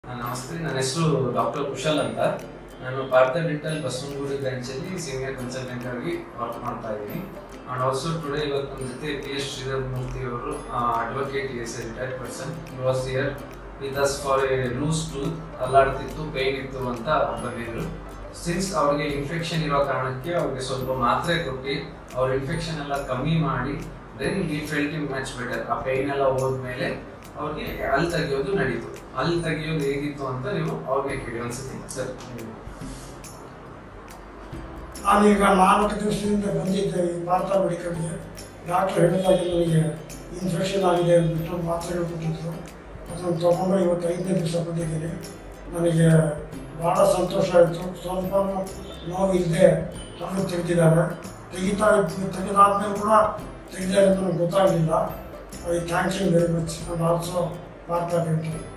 ನಮಸ್ತೆ ನನ್ನ ಹೆಸರು ಡಾಕ್ಟರ್ ಕುಶಲ್ ಅಂತ ನಾನು ಪಾರ್ಥ ಡೆಂಟಲ್ ಬಸವನಗುಡಿ ಬ್ರಾಂಚಲ್ಲಿ ಸೀನಿಯರ್ ಕನ್ಸಲ್ಟೆಂಟ್ ಆಗಿ ವರ್ಕ್ ಮಾಡ್ತಾ ಇದ್ದೀನಿ ಅಂಡ್ ಆಲ್ಸೋ ಟುಡೇ ಇವತ್ತು ನಮ್ಮ ಜೊತೆ ಪಿ ಎಸ್ ಶ್ರೀಧರ್ ಮೂರ್ತಿ ಅವರು advocate as retired person was here with us for a loose tooth ಅಲ್ಲಾಡ್ತಿತ್ತು ಪೇನ್ ಇತ್ತು ಅಂತ ಬಂದಿದ್ರು ಸಿನ್ಸ್ ಅವ್ರಿಗೆ ಇನ್ಫೆಕ್ಷನ್ ಇರೋ ಕಾರಣಕ್ಕೆ ಅವ್ರಿಗೆ ಸ್ವಲ್ಪ ಮಾತ್ರೆ ಕೊಟ್ಟು ಅವ್ರ ಇನ್ಫೆಕ್ಷನ್ ಎಲ್ಲ ಕಮ್ಮಿ ಮಾಡಿ then we felt him much better ಆ ಪೇನ್ ಎಲ್ಲ ಹೋದ್ಮೇಲೆ ಅವ್ರಿಗೆ ಅಲ್ಲಿ ತೆಗಿಯೋದು ನಡೀತು ಅಲ್ಲಿ ತೆಗಿಯೋದು ಹೇಗಿತ್ತು ಅಂತ ನೀವು ಅವ್ರಿಗೆ ಕೇಳಿ ಒಂದ್ಸತಿ ಸರ್ ನಾನೀಗ ನಾಲ್ಕು ದಿವಸದಿಂದ ಬಂದಿದ್ದೆ ಈ ಭಾರತ ಮೆಡಿಕಲ್ಗೆ ಡಾಕ್ಟರ್ ಹೇಳಿದಾಗ ನನಗೆ ಇನ್ಫೆಕ್ಷನ್ ಆಗಿದೆ ಅಂದ್ಬಿಟ್ಟು ಮಾತ್ರೆಗಳು ಕೊಟ್ಟಿದ್ರು ಅದನ್ನು ತೊಗೊಂಡು ಇವತ್ತು ಐದನೇ ದಿವಸ ಬಂದಿದ್ದೀನಿ ನನಗೆ ಭಾಳ ಸಂತೋಷ ಆಯಿತು ಸ್ವಲ್ಪ ನೋವಿಲ್ಲದೆ ಹಲ್ಲು ತೆಗೆದಿದ್ದಾರೆ ತೆಗಿತಾ ಇದ್ದು ತೆಗೆದಾದ್ಮೇಲೆ ಕೂಡ ತೆಗೆದಿದ್ದಾರೆ ಅಂತ ನನಗೆ ಗೊತ್ತಾಗಲಿಲ್ಲ I thanks you very much and also Bharath dental